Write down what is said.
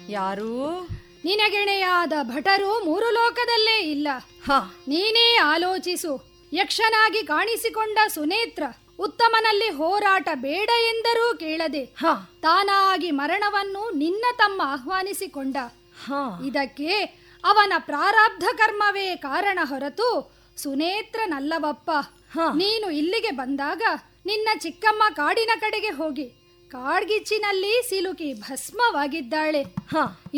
ಯಾರು ನಿನಗೆಣೆಯಾದ ಭಟರು ಮೂರು ಲೋಕದಲ್ಲೇ ಇಲ್ಲ ಹ ನೀನೇ ಆಲೋಚಿಸು ಯಕ್ಷನಾಗಿ ಕಾಣಿಸಿಕೊಂಡ ಸುನೇತ್ರ ಉತ್ತಮನಲ್ಲಿ ಹೋರಾಟ ಬೇಡ ಎಂದರೂ ಕೇಳದೆ ಹ ತಾನಾಗಿ ಮರಣವನ್ನು ನಿನ್ನ ತಮ್ಮ ಆಹ್ವಾನಿಸಿಕೊಂಡ ಹ ಇದಕ್ಕೆ ಅವನ ಪ್ರಾರಬ್ಧ ಕರ್ಮವೇ ಕಾರಣ ಹೊರತು ಸುನೇತ್ರನಲ್ಲವಪ್ಪ ಹ. ನೀನು ಇಲ್ಲಿಗೆ ಬಂದಾಗ ನಿನ್ನ ಚಿಕ್ಕಮ್ಮ ಕಾಡಿನ ಕಡೆಗೆ ಹೋಗಿ ಕಾಡ್ಗಿಚ್ಚಿನಲ್ಲಿ ಸಿಲುಕಿ ಭಸ್ಮವಾಗಿದ್ದಾಳೆ ಹ